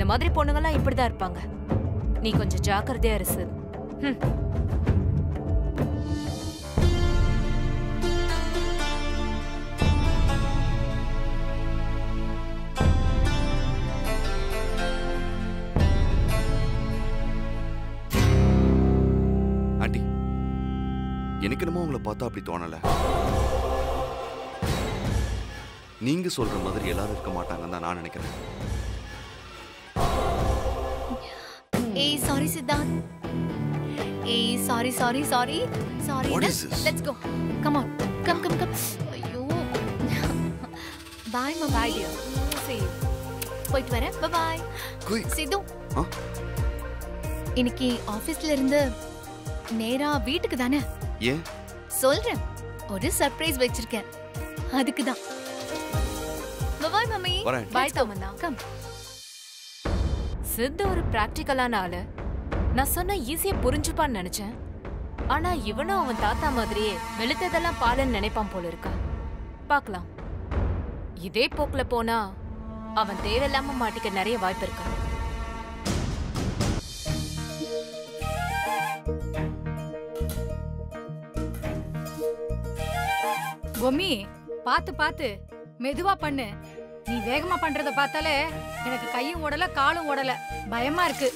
மாதிரி பொண்ணுங்கெல்லாம் இப்படிதான் இருப்பாங்க நீ கொஞ்சம் ஜாக்கிரதையா இரு சித் ஹம். ஆண்டி எனக்கு என்னமோ உங்களை பார்த்தா அப்படி தோணல நீங்க சொல்ற மாதிரி எல்லாரும் இருக்க மாட்டாங்கன்னு தான் நான் நினைக்கிறேன் ஏய் சாரி சித்தார்த் ஏய் sorry sorry sorry sorry What is this? Let's go come on come come come ஐயோ பாய் மா பாய் டியர் சரி போயிட்டு வரேன் பை பாய் குய் சித்து ஆ? இன்னைக்கு ஆபீஸ்ல இருந்து நேரா வீட்டுக்கு தானே ஏன் சொல்றேன் ஒரு சர்ப்ரைஸ் வச்சிருக்கேன் அதுக்கு தான் பாய் மம்மி வரேன். பாய் தமன்னா கம் சித்து ஒரு பிராக்டிக்கலான ஆளு நான் சொன்ன ஈஸியா புரிஞ்சுப்பான்னு நினைச்சேன் ஆனா இவனும் அவன் தாத்தா மாதிரியே வெளுத்ததெல்லாம் பாலன்னு நினைப்பான் போல இருக்கா பார்க்கலாம் இதே போக்குல போனா அவன் தேவையில்லாம மாட்டிக்க நிறைய வாய்ப்பு இருக்கா பொம்மி பாத்து பாத்து மெதுவா பண்ணு நீ வேகமா பண்றத பார்த்தாலே எனக்கு கையும் ஓடல காலும் ஓடல பயமா இருக்கு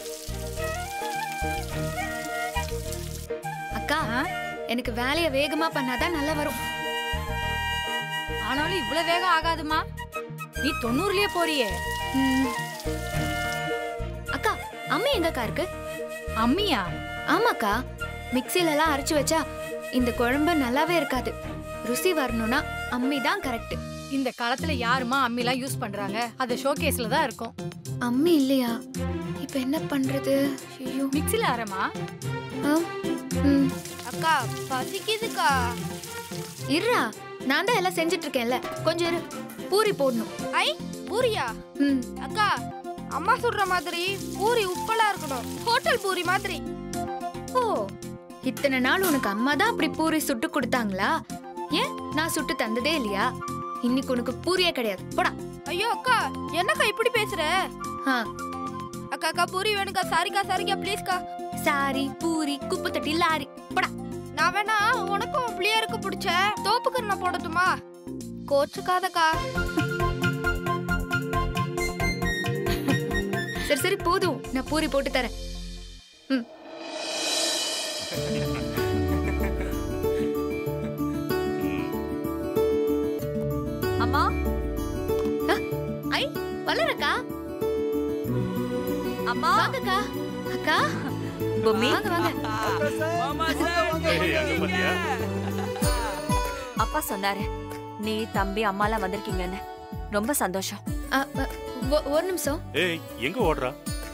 அக்கா ஆ? எனக்கு வேலைய வேகமா பண்ணாதான் நல்லா வரும் ஆனாலும் இவ்வளவு வேகம் ஆகாதுமா நீ தொண்ணூறுலயே போறியே ம். அக்கா அம்மி எங்கக்கா இருக்கு அம்மியா ஆமாக்கா மிக்ஸில எல்லாம் அரைச்சு வச்சா இந்த குழம்பு நல்லாவே இருக்காது ருசி வரணும்னா அம்மி தான் கரெக்ட் இந்த காலத்துல யாருமா அம்மிலாம் யூஸ் பண்றாங்க அது ஷோகேஸ்ல தான் இருக்கும் அம்மி இல்லையா இப்ப என்ன பண்றது ஐயோ மிக்ஸில அரைமா ஆ, ம். அக்கா பசிக்குதுக்கா இருடா நான் தான் எல்லாம் செஞ்சுட்டு இருக்கேன்ல கொஞ்சம் இரு பூரி போடணும் ஐ பூரியா ம் அக்கா அம்மா சொல்ற மாதிரி பூரி உப்பலா இருக்கணும் ஹோட்டல் பூரி மாதிரி ஓ இத்தனை நாள் உனக்கு அம்மா தான் அப்படி பூரி சுட்டு கொடுத்தாங்களா ஏன் நான் சுட்டு தந்ததே இல்லையா இன்னைக்கு உனக்கு பூரியே கிடையாது போடா ஐயோ அக்கா என்னக்கா இப்படி பேசுற ஆ அக்கா அக்கா பூரி வேணுக்கா சாரிக்கா சாரிக்கா ப்ளீஸ்க்கா சாரி பூரி குப்பை தட்டி லாரி போடா நான் வேணா உனக்கும் பிள்ளையருக்கு பிடிச்ச தோப்புக்கரணை போடட்டுமா கோச்சுக்காதக்கா சரி சரி போதும் நான் பூரி போட்டு தரேன் ம் அம்மா ஐ வளரக்கா அம்மா வாங்கக்கா அக்கா பொம்மி வாங்க வாங்க அப்பா சொன்னாரு நீ தம்பி அம்மாலாம் வந்திருக்கீங்கன்னு ரொம்ப சந்தோஷம் அ, அ, ஒ- ஒரு நிமிஷம் ஏய் எங்க ஓடுறா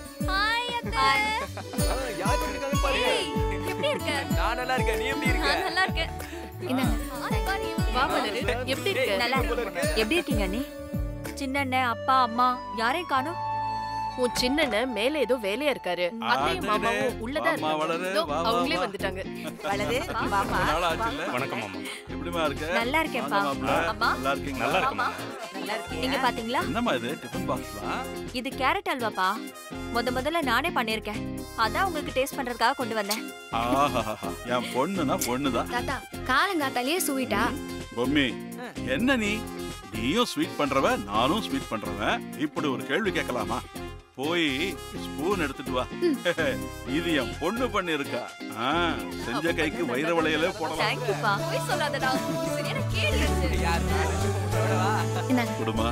எப்படி இருக்க நான் நல்லா இருக்கேன் நீ எப்படி இருக்க நான் நல்லா இருக்கேன் இந்தாங்க வா மலரு எப்படி இருக்க நல்லா இருக்கு எப்படி இருக்கீங்க நீ சின்ன அண்ணன் அப்பா அம்மா யாரையும் காணோம் உன் சின்னன மேல ஏதோ வேலையா இருக்காரு அத்தையும் மாமாவும் உள்ளதான் வாம்மா, வளரு, இருக்காங்க இதோ, வா, வா, அவங்களே வா. வந்துட்டாங்க வளரு வாமா நாள் ஆச்சுல்ல வணக்கம் மாமா எப்படிமா இருக்க நல்லா இருக்கேன்ப்பா வாங்க, மாப்ள. அம்மா நல்லா இருக்கீங்களா நல்லா இருக்கேன் மாமா நல்லா இருக்கேன் நீங்க பாத்தீங்களா என்னம்மா இது டிஃபன் பாக்ஸ்லாம் இது கேரட் அல்வாப்பா முத முதல்ல நானே பண்ணிருக்கேன் அதான் உங்களுக்கு டேஸ்ட் பண்றதுக்காக கொண்டு வந்தேன் ஆஹாஹா என் பொண்ணுனா பொண்ணுதான் தாத்தா காலங்காத்தாலேயே சூயிட்டா பொம்மி என்ன நீ நீயும் ஸ்வீட் பண்றவ நானும் ஸ்வீட் பண்றவன் இப்படி ஒரு கேள்வி கேட்கலாமா போய் ஸ்பூன் எடுத்துட்டு வா இது என் பொண்ணு பண்ணிருக்கா ஆ, செஞ்ச கைக்கு வைர வளையலே போடலாம் தேங்க்யூப்பா போய் சொல்லாதடா சரியான கேடு இந்தாங்க குடுமா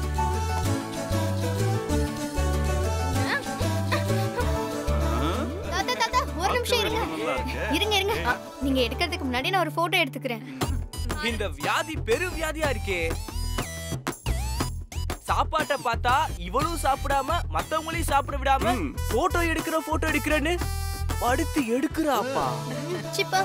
தாத்தா தாத்தா ஒரு நிமிஷம் இருங்க நல்லா இருக்கே. இருங்க இருங்க அ, நீங்க எடுக்கிறதுக்கு முன்னாடி நான் ஒரு போட்டோ எடுத்துக்கிறேன் இந்த வியாதி பெரு வியாதியா இருக்கே சாப்பாட்டை பார்த்தா இவளும் சாப்பிடாம மத்தவங்களையும் சாப்பிட விடாம போட்டோ எடுக்கிற போட்டோ எடுக்கிறேன்னு படுத்து எடுக்கிறா அப்பா சிப்பா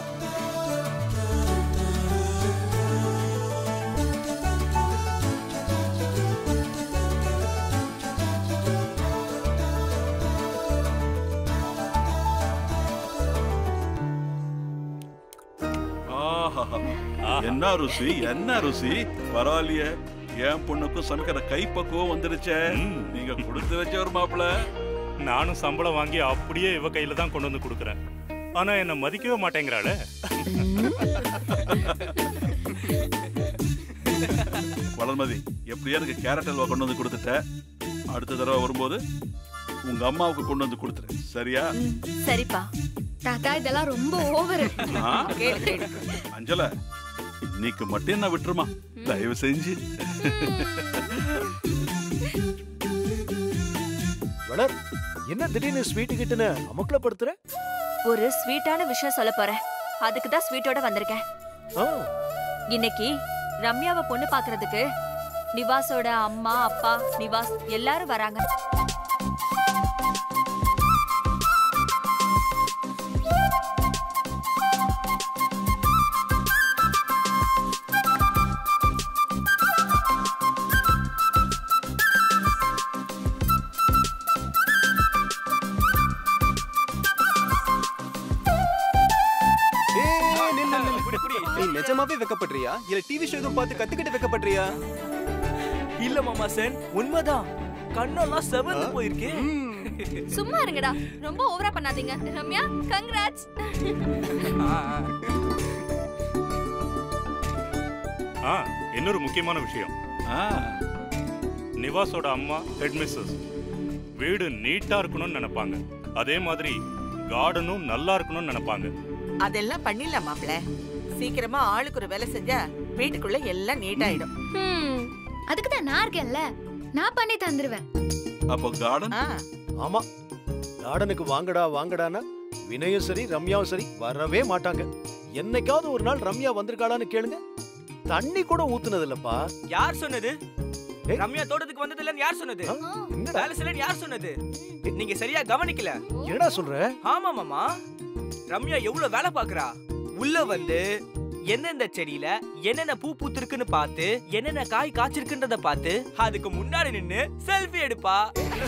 ஆஹாஹா. என்ன ருசி என்ன ருசி பரவாயில்லையே என் பொண்ணுக்கும் சமைக்கிற கைப்பக்குவம் வந்துருச்சே ம். நீங்க கொடுத்து வச்ச ஒரு மாப்பிள்ள நானும் சம்பளம் வாங்கி அப்படியே இவ கையில தான் கொண்டு வந்து கொடுக்குறேன் ஆனா என்ன மதிக்கவே மாட்டேங்கிறாளே வளர்மதி எப்படியா எனக்கு கேரட் அல்வா கொண்டு வந்து கொடுத்துட்ட அடுத்த தடவை வரும்போது உங்க அம்மாவுக்கு கொண்டு வந்து கொடுத்துரு சரியா சரிப்பா தாத்தா இதெல்லாம் ரொம்ப ஓவர் ஆ? அஞ்சல இன்னைக்கு மட்டும் என்ன விட்டுருமா தயவு செஞ்சு வளர் என்ன திடீர்னு ஸ்வீட்டு கிட்டுன்னு அமுக்கலப்படுத்துற ஒரு ஸ்வீட்டான விஷயம் சொல்ல போறேன் அதுக்கு தான் ஸ்வீட்டோட வந்திருக்கேன் ஆ, இன்னைக்கு ரம்யாவை பொண்ணு பாக்குறதுக்கு நிவாஸோட அம்மா அப்பா நிவாஸ் எல்லாரும் வராங்க ஏய், நில்லு, நில்லு. நீ நிஜமாவே வெக்கப்படுறியா இல்ல டிவி ஷோ எதுவும் பார்த்து கத்துக்கிட்டு வெக்கப்படுறியா இல்ல மாமா சென் உண்மைதான் கண்ணெல்லாம் செவந்து போயிருக்கு சும்மா இருங்கடா ரொம்ப ஓவரா பண்ணாதீங்க ரம்யா கங்க்ராட்ஸ் ஆ இன்னொரு முக்கியமான விஷயம் ஆ, நிவாஸோட அம்மா ஹெட் மிஸ்ஸஸ் வீடு நீட்டா இருக்கணும்னு நினைப்பாங்க அதே மாதிரி கார்டனும் நல்லா இருக்கணும்னு நினைப்பாங்க அதெல்லாம் பண்ணிடலாம் மாப்ள சீக்கிரமா ஆளுக்கு ஒரு வேலை செஞ்சா வீட்டுக்குள்ள எல்லாம் நீட் ஆயிடும் அதுக்கு தான் நான் இருக்கேன்ல நான் பண்ணி தந்துருவேன் அப்போ கார்டன் ஆ, ஆமா கார்டனுக்கு வாங்கடா வாங்கடான்னா வினயும் சரி ரம்யாவும் சரி வரவே மாட்டாங்க என்னைக்காவது ஒரு நாள் ரம்யா வந்திருக்காளான்னு கேளுங்க தண்ணி கூட ஊத்துனது இல்லப்பா யார் சொன்னது ஏய். ரம்யா தோட்டத்துக்கு வந்தது இல்லன்னு யார் சொன்னது ஆ, என்னடா வேலை செய்யலன்னு யார் சொன்னது நீங்க சரியா கவனிக்கல என்னடா சொல்ற ஆமா மாமா ரம்யா எவ்வளவு வேலை பாக்குறா உள்ள வந்து எந்தெந்த செடியில என்னென்ன பூ பூத்திருக்குன்னு பார்த்து என்னென்ன காய் காய்ச்சிருக்குன்றத பார்த்து அதுக்கு முன்னாடி நின்னு செல்ஃபி எடுப்பா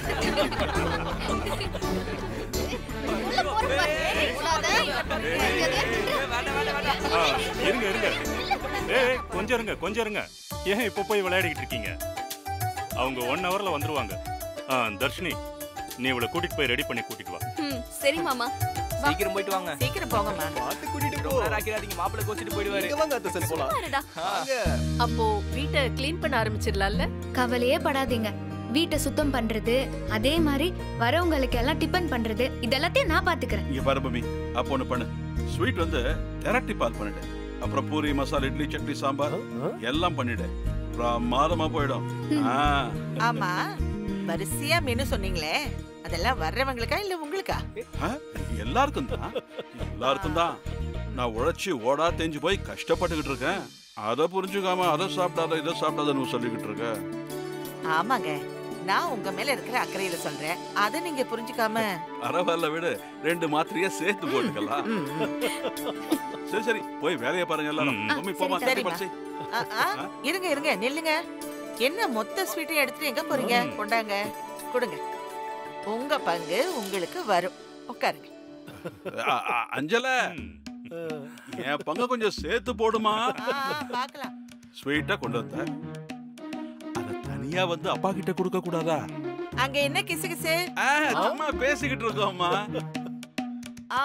வேண்டாம், வேண்டாம், வேண்டாம். ஆ, இருங்க இருங்க ஏய் கொஞ்சம் இருங்க கொஞ்சம் இருங்க ஏன் இப்போ போய் விளையாடிக்கிட்டு இருக்கீங்க அவங்க ஒன் ஹவர்ல வந்துருவாங்க ஆ, தர்ஷினி நீ இவளை கூட்டிட்டு போய் ரெடி பண்ணி கூட்டிட்டு வா சரி மாமா சீக்கிரம் போயிட்டு வாங்க சீக்கிரம் போங்கம்மா பார்த்து கூட்டிட்டு போ ரொம்ப நேரம் ஆக்கிடாதீங்க மாப்பிள்ளை கோச்சிட்டு போயிடுவாரு இங்க வாங்க அத்தை சரி போலாம் பாருடா வாங்க. அப்போ வீட்டை க்ளீன் பண்ண ஆரம்பிச்சிடலாம்ல கவலையே படாதீங்க வீட்டை சுத்தம் பண்றது அதே மாதிரி வரவங்களுக்கு எல்லாம் டிபன் பண்றது இதெல்லாத்தையும் நான் பாத்துக்கிறேன் இங்க பாரு மம்மி அப்போ ஒண்ணு பண்ணு ஸ்வீட் வந்து திரட்டி பால் பண்ணிடு அப்புறம் பூரி மசாலா இட்லி சட்னி சாம்பார் ஆ? எல்லாம் பண்ணிடு பிரமாதமா போயிடும் ஆ, ஆமா வரிசையா மெனு சொன்னீங்களே அதெல்லாம் வர்றவங்களுக்கா இல்ல உங்களுக்கா ஆ, எல்லாருக்கும் தான் எல்லாருக்கும் தான் நான் உழைச்சி ஓடா தேஞ்சு போய் கஷ்டப்பட்டுக்கிட்டு இருக்கேன் அதை புரிஞ்சுக்காம அதை சாப்பிடாத இதை சாப்பிடாதன்னு சொல்லிக்கிட்டு இருக்க ஆமாங்க நான் உங்க மேல இருக்கிற அக்கறையில சொல்றேன் அதை நீங்க புரிஞ்சுக்காம பரவாயில்ல விடு ரெண்டு மாத்திரையே சேர்த்து போட்டுக்கலாம் ம், ம். சரி சரி போய் வேலையை பாருங்க எல்லாரும் ம். மம்மி போமா சரி, சட்டி சரிம்மா. பறிச்சு ஆ, ஆ, இருங்க இருங்க நில்லுங்க என்ன மொத்த ஸ்வீட்டையும் எடுத்துட்டு எங்க போறீங்க ம். கொண்டாங்க கொடுங்க உங்க பங்கு உங்களுக்கு வரும் உட்காருங்க அ- அ- அஞ்சல ம். என் பங்க கொஞ்சம் சேர்த்து போடுமா ஆ, பார்க்கலாம் ஸ்வீட்டா கொண்டு வந்த அத தனியா வந்து அப்பா கிட்ட கொடுக்க கூடாதா அங்க என்ன கிசு கிசு ஆ, சும்மா பேசிக்கிட்டு இருக்கோம்மா ஆ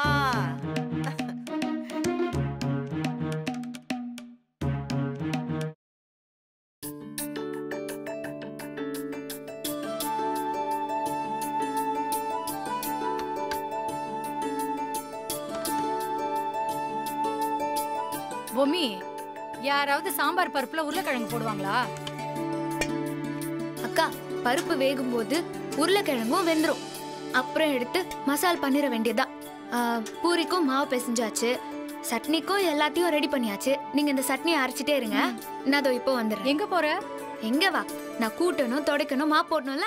பொம்மி யாராவது சாம்பார் பருப்புல உருளைக்கிழங்கு போடுவாங்களா அக்கா பருப்பு வேகும்போது உருளைக்கிழங்கும் வெந்துரும் அப்புறம் எடுத்து மசால் பண்ணிட வேண்டியதுதான் ஆ, பூரிக்கும் மாவு பிசைஞ்சாச்சு சட்னிக்கும் எல்லாத்தையும் ரெடி பண்ணியாச்சு நீங்க இந்த சட்னியை அரைச்சிட்டே இருங்க நான் அதோ இப்போ வந்துடுறேன் எங்க போற எங்க வா நான் கூட்டணும் துடைக்கணும் மாவு போடணும்ல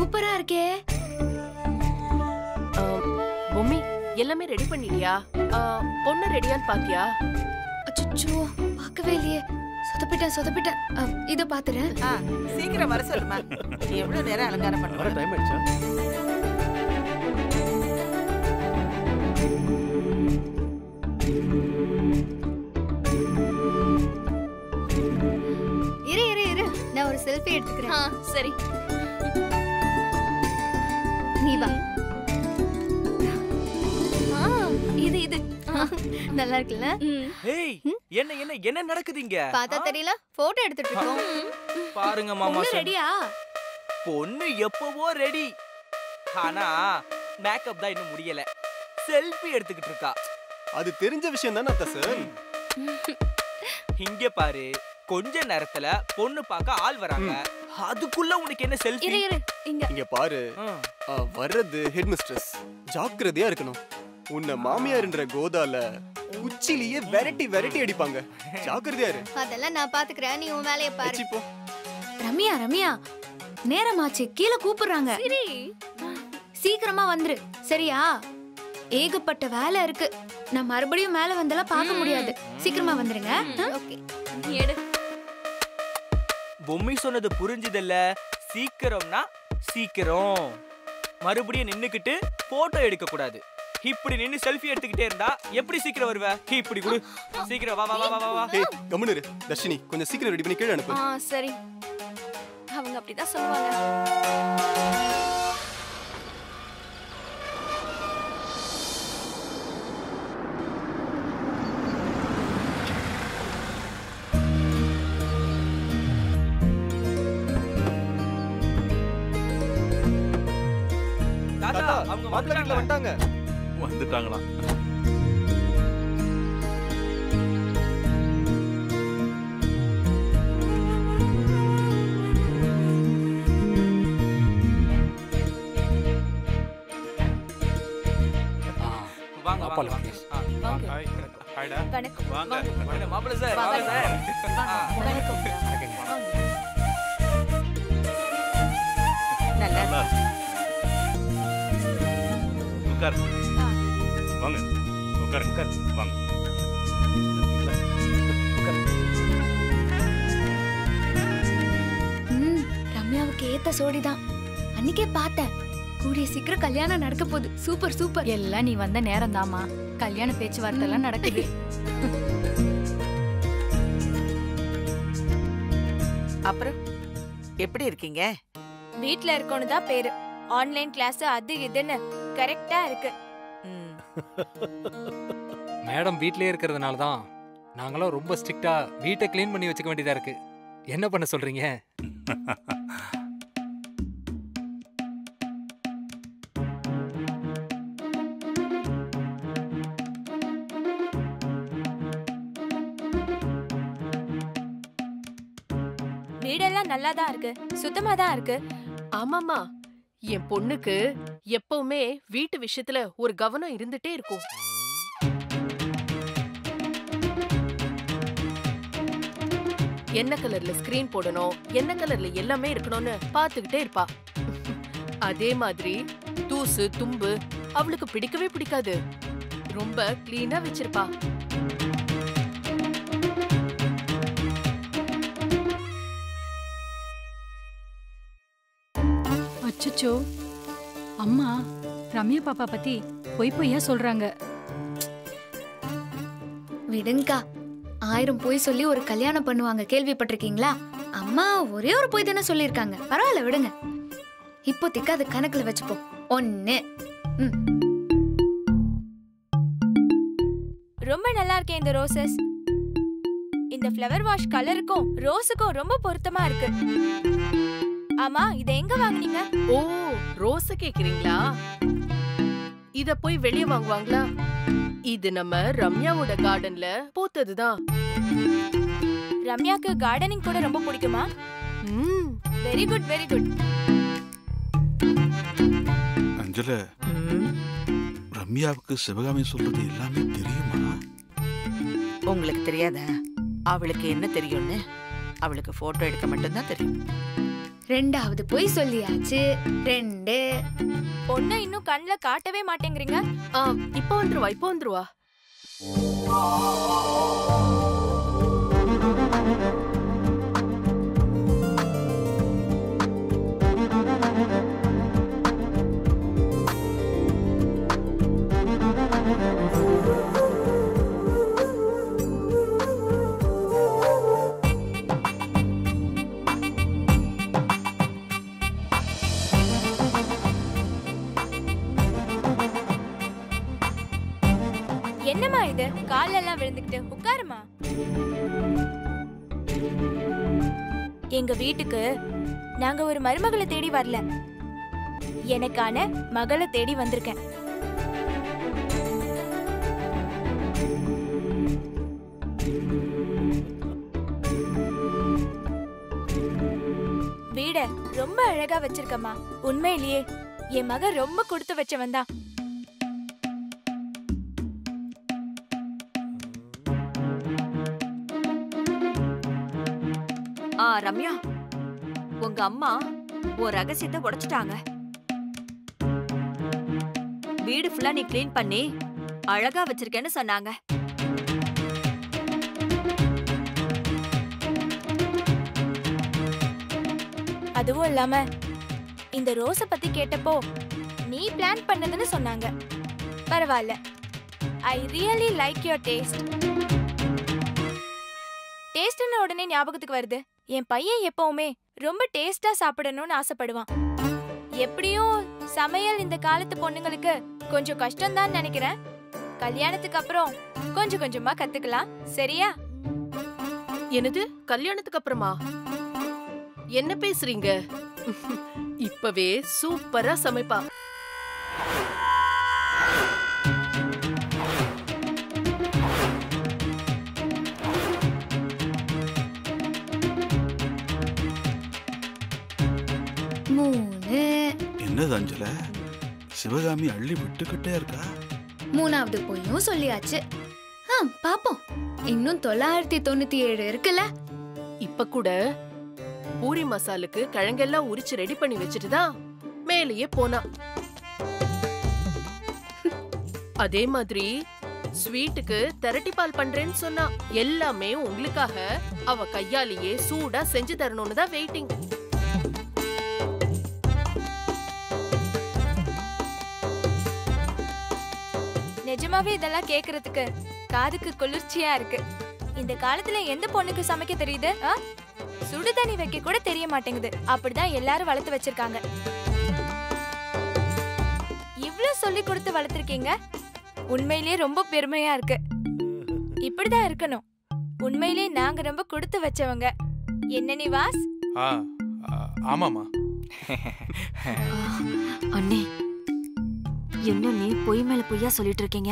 சூப்பரா இருக்கே ஆ, பொம்மி எல்லாமே ரெடி பண்ணிட்டியா ஆ, பொண்ணு ரெடியான்னு பாத்தியா அச்சோ பார்க்கவே இல்லையே சொதப்பிட்டேன் சொதப்பிட்டேன் அ, இத பாத்துறேன் ஆ, சீக்கிரம் வர சொல்லுமா எவ்வளவு நேரம் அலங்காரம் வர பண்ணுவோம் டைம் ஆயிடுச்சா இரு இரு இரு நான் ஒரு செல்ஃபி எடுத்துக்கிறேன் சரி நீ வா ஆ, இது இது நல்லா இருக்குல்ல ஏய் என்ன என்ன என்ன நடக்குது இங்க பார்த்தா தெரியல போட்டோ எடுத்துட்டு இருக்கோம் பாருங்க மாமா பொண்ணு சொன்ன- ரெடியா பொண்ணு எப்பவோ ரெடி ஆனா மேக்கப் தான் இன்னும் முடியல செல்ஃபி எடுத்துக்கிட்டு இருக்கா அது தெரிஞ்ச விஷயம் தானே அத்தை சார் இங்க பாரு கொஞ்ச நேரத்துல பொண்ணு பார்க்க ஆள் வராங்க அதுக்குள்ள உனக்கு என்ன செல்ஃபி இரு இரு இங்க இங்க பாரு ஆ, வர்றது ஹெட் மிஸ்ட்ரஸ் ஜாக்கிரதையா இருக்கணும் உன்னை மாமியார்ன்ற கோதால உச்சிலேயே வெரைட்டி வெரைட்டி அடிப்பாங்க ஜாக்கிரதையா இரு அதெல்லாம் நான் பாத்துக்கிறேன் நீ உன் வேலைய பாரு வச்சிப்போ ரம்யா ரம்யா நேரமாச்சு கீழே கூப்பிடுறாங்க சரி சீக்கிரமா வந்துரு சரியா ஏகப்பட்ட வேலை இருக்கு நான் மறுபடியும் மேல வந்தெல்லாம் பார்க்க முடியாது சீக்கிரமா வந்துருங்க ஓகே எடு பொம்மை சொன்னது புரிஞ்சுதல்ல சீக்கிரம்னா சீக்கிரம் மறுபடியும் நின்னுக்கிட்டு போட்டோ எடுக்க கூடாது இப்படி நின்னு செல்ஃபி எடுத்துக்கிட்டே இருந்தா எப்படி சீக்கிரம் வருவ இப்படி குடு சீக்கிரம் வா வா வா வா வா வா ஏய் கம்முனு இரு தர்ஷினி கொஞ்சம் சீக்கிரம் ரெடி பண்ணி கீழே அனுப்பு சரி அவங்க அப்படிதான் சொல்லுவாங்க தாத்தா தாத்தா அவங்க மாப்பிள்ளை வீட்டுல வந்துட்டாங்க வந்துட்டாங்க வந்துட்டாங்களா வாங்க வாங்க மாப்பிள்ளை, வாங்க please. ஆ, வாங்க. ஹாய்டா வணக்கம் வாங்க வாங்க, மாப்பிள்ளை சார் வாங்க சார் ஆ. வணக்கம் நல்லா நல்லா இருக்கு. உட்காரு வாங்க உட்காரு உட்காரு வாங்க ம் ரம்யாவுக்கு ஏத்த சோடிதான் அன்னைக்கே பார்த்தேன் கூடிய சீக்கிரம் கல்யாணம் நடக்க போகுது சூப்பர் சூப்பர் எல்லாம் நீ வந்த நேரம் தாமா கல்யாண பேச்சுவார்த்தை எல்லாம் நடக்குது அப்புறம் எப்படி இருக்கீங்க வீட்ல இருக்கணும் தான் பேரு ஆன்லைன் கிளாஸ் அது இதுன்னு கரெக்டா இருக்கு ம், மேடம் வீட்லயே இருக்கிறதுனால தான் நாங்களாம் ரொம்ப ஸ்ட்ரிக்டா வீட்டை க்ளீன் பண்ணி வச்சுக்க வேண்டியதா இருக்கு என்ன பண்ண சொல்றீங்க வீடெல்லாம் நல்லா தான் இருக்கு சுத்தமா தான் இருக்கு ஆமாமா என் பொண்ணுக்கு எப்பவுமே வீட்டு விஷயத்துல ஒரு கவனம் இருந்துட்டே இருக்கும் என்ன கலர்ல ஸ்கிரீன் போடணும் என்ன கலர்ல எல்லாமே இருக்கணும்னு பாத்துக்கிட்டே இருப்பா அதே மாதிரி தூசு தும்பு அவளுக்கு பிடிக்கவே பிடிக்காது ரொம்ப கிளீனா வச்சிருப்பா அச்சச்சோ அம்மா ரம்யா பாப்பா பத்தி பொய் பொய்யா சொல்றாங்க விடுங்கக்கா ஆயிரம் பொய் சொல்லி ஒரு கல்யாணம் பண்ணுவாங்க கேள்விப்பட்டிருக்கீங்களா அம்மா ஒரே ஒரு பொய் தானே சொல்லியிருக்காங்க பரவாயில்ல விடுங்க இப்போதைக்கு அது கணக்குல வச்சுப்போம் ஒன்னு ரொம்ப நல்லா இருக்கே இந்த ரோசஸ் இந்த ஃப்ளவர் வாஷ் கலருக்கும் ரோஸுக்கும் ரொம்ப பொருத்தமா இருக்கு ஆமா இதை எங்க வாங்குனீங்க ஓ ரோஸ கேக்குறீங்களா இத போய் வெளிய வாங்குவாங்களா இது நம்ம ரம்யாவோட கார்டன்ல பூத்ததுதான் ரம்யாக்கு கார்டனிங் கூட ரொம்ப பிடிக்குமா ம் வெரி குட் வெரி குட் அஞ்சல ரம்யாவுக்கு சிவகாமி சொல்றது எல்லாமே தெரியுமா உங்களுக்கு தெரியாதா அவளுக்கு என்ன தெரியும்னு அவளுக்கு போட்டோ எடுக்க மட்டும்தான் தெரியும் ரெண்டாவது போய் சொல்லியாச்சு ரெண்டு பொண்ணை இன்னும் கண்ணுல காட்டவே மாட்டேங்கிறீங்க ஆ, இப்போ வந்துருவா இப்போ வந்துருவா என்னம்மா இது கால்ல எல்லாம் விழுந்துக்கிட்டு உட்காருமா எங்க வீட்டுக்கு நாங்க ஒரு மருமகளை தேடி வரல எனக்கான மகளை தேடி வந்திருக்கேன் வீட ரொம்ப அழகா வச்சிருக்கம்மா உண்மையிலேயே என் மக ரொம்ப கொடுத்து வச்சவன் தான் ஆ ரம்யா உங்க அம்மா ஒரு ரகசியத்தை உடைச்சிட்டாங்க வீடு ஃபுல்லா நீ க்ளீன் பண்ணி அழகா வச்சிருக்கேன்னு சொன்னாங்க அதுவும் இல்லாம இந்த ரோஸ பத்தி கேட்டப்போ நீ பிளான் பண்ணதுன்னு சொன்னாங்க பரவாயில்ல I really like your taste டேஸ்ட்னு உடனே ஞாபகத்துக்கு வருது என் பையன் எப்பவுமே ரொம்ப டேஸ்டா சாப்பிடணும்னு ஆசைப்படுவான் எப்படியும் சமையல் இந்த காலத்து பொண்ணுங்களுக்கு கொஞ்சம் கஷ்டம்தான் நினைக்கிறேன் கல்யாணத்துக்கு அப்புறம் கொஞ்சம் கொஞ்சமா கத்துக்கலாம் சரியா என்னது கல்யாணத்துக்கு அப்புறமா என்ன பேசுறீங்க இப்பவே சூப்பரா சமைப்பா மூணு என்னது அஞ்சல சிவகாமி அள்ளி விட்டுக்கிட்டே இருக்கா மூணாவது போயும் சொல்லியாச்சு ஆ பாப்போம் இன்னும் தொள்ளாயிரத்தி தொண்ணூத்தி ஏழு இருக்குல்ல இப்ப கூட பூரி மசாலுக்கு கிழங்கெல்லாம் உரிச்சு ரெடி பண்ணி வச்சுட்டு தான் மேலேயே போனா அதே மாதிரி ஸ்வீட்டுக்கு திரட்டி பால் பண்றேன்னு சொன்னா எல்லாமே உங்களுக்காக அவ கையாலேயே சூடா செஞ்சு தரணும்னு தான் வெயிட்டிங் நிஜமாவே இதெல்லாம் கேக்குறதுக்கு காதுக்கு குளிர்ச்சியா இருக்கு இந்த காலத்துல எந்த பொண்ணுக்கு சமைக்க தெரியுது ஆ? சுடு தண்ணி வைக்க கூட தெரிய மாட்டேங்குது அப்படிதான் எல்லாரும் வளர்த்து வச்சிருக்காங்க இவ்ளோ சொல்லி கொடுத்து வளர்த்திருக்கீங்க உண்மையிலேயே ரொம்ப பெருமையா இருக்கு இப்படிதான் இருக்கணும் உண்மையிலேயே நாங்க ரொம்ப கொடுத்து வச்சவங்க என்ன நிவாஸ் ஆ ஆ, ஆமாம்மா அண்ணே என்ன நீ பொய் மேல பொய்யா சொல்லிட்டு இருக்கீங்க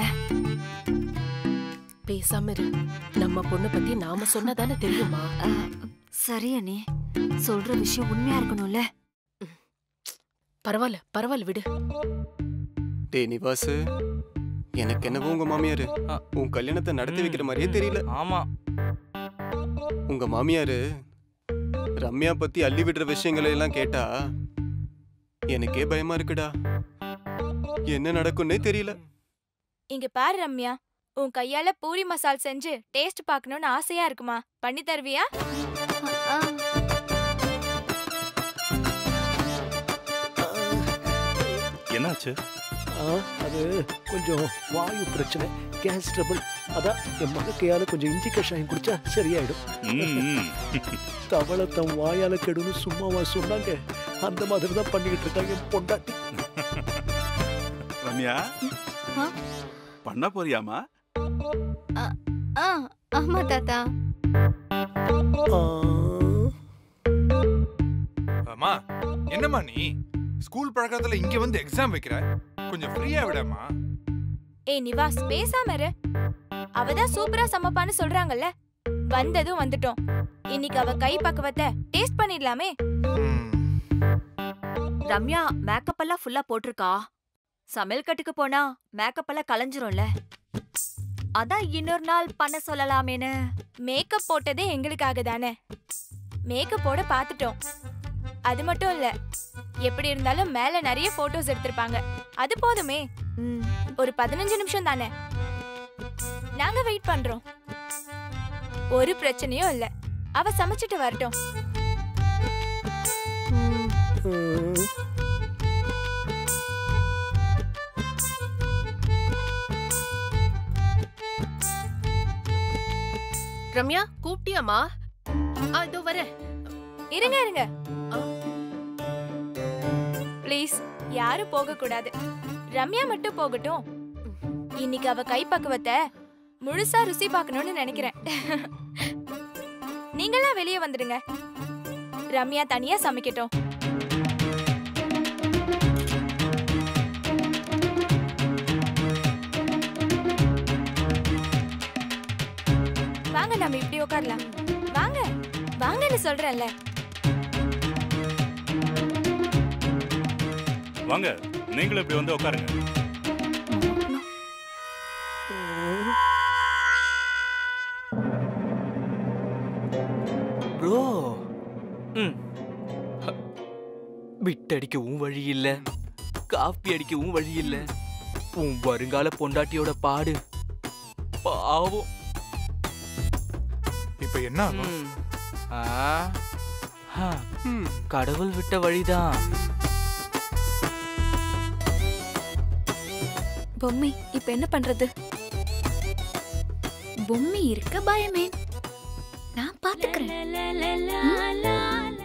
பேசாம இரு நம்ம பொண்ணு பத்தி நாம சொன்னதானே தெரியுமா சரி அண்ணே சொல்ற விஷயம் உண்மையா இருக்கணும்ல பரவாயில்ல பரவாயில்ல விடு டேய் நிவாஸ் எனக்கு என்னவோ உங்க மாமியாரு உன் கல்யாணத்தை நடத்தி வைக்கிற மாதிரியே தெரியல ஆமா உங்க மாமியாரு ரம்யா பத்தி அள்ளி விடுற விஷயங்களை எல்லாம் கேட்டா எனக்கே பயமா இருக்குடா என்ன நடக்கும்னே தெரியல இங்க பாரு ரம்யா உன் கையால பூரி மசால் செஞ்சு டேஸ்ட் பார்க்கணும்னு ஆசையா இருக்குமா பண்ணி தருவியா என்னாச்சு ஆ, அது கொஞ்சம் வாயு பிரச்சனை கேஸ் ட்ரபிள் அதான் என் மக கையால கொஞ்சம் இஞ்சி கஷாயம் குடிச்சா சரியாயிடும் ம், தவளை தன் வாயால கெடுன்னு சும்மாவா சொன்னாங்க அந்த மாதிரி தான் பண்ணிக்கிட்டு இருக்காங்க என் பொண்டாட்டி ரம்யா பண்ண போறியாமா ஆ ஆமா தாத்தா அம்மா என்னம்மா நீ ஸ்கூல் பழக்கத்துல இங்க வந்து எக்ஸாம் வைக்கிற கொஞ்சம் ஃப்ரீயா விடமா ஏய் நிவாஸ் பேசாம இரு அவதான் சூப்பரா சமைப்பான்னு சொல்றாங்கல்ல வந்ததும் வந்துட்டோம் இன்னைக்கு அவ கை பக்குவத்தை டேஸ்ட் பண்ணிடலாமே ரம்யா மேக்கப் எல்லாம் ஃபுல்லா போட்டிருக்கா சமையல் கட்டுக்கு போனா மேக்கப் எல்லாம் கலைஞ்சிரும்ல அதான் இன்னொரு நாள் பண்ண சொல்லலாமேன்னு மேக்கப் போட்டதே எங்களுக்காக தானே மேக்கப் போட பார்த்துட்டோம் அது மட்டும் இல்ல எப்படி இருந்தாலும் மேல நிறைய போட்டோஸ் எடுத்திருப்பாங்க அது போதுமே ஒரு பதினஞ்சு நிமிஷம் தானே நாங்க வெயிட் பண்றோம் ஒரு பிரச்சனையும் இல்ல அவ சமைச்சிட்டு வரட்டும் ரம்யா கூப்பிட்டியாமா ஆ, இதோ வரேன் இருங்க இருங்க ப்ளீஸ் யாரும் போக கூடாது ரம்யா மட்டும் போகட்டும் இன்னைக்கு அவ கை பக்குவத்தை முழுசா ருசி பார்க்கணும்னு நினைக்கிறேன் நீங்களாம் வெளியே வந்துடுங்க ரம்யா தனியா சமைக்கட்டும் வாங்க நம்ம இப்படி உட்காரலாம் வாங்க வாங்கன்னு சொல்றேன்ல வாங்க நீங்களும் இப்படி வந்து உட்காருங்க ப்ரோ ம் பிட் அடிக்கவும் வழி இல்ல காப்பி அடிக்கவும் வழி இல்ல உன் வருங்கால பொண்டாட்டியோட பாடு பாவம் இப்ப என்ன ஆகும்? ம். ஆ, ஹா, கடவுள் விட்ட வழிதான் பொம்மி இப்ப என்ன பண்றது பொம்மி இருக்க பயமே நான் பாத்துக்கிறேன் ம்?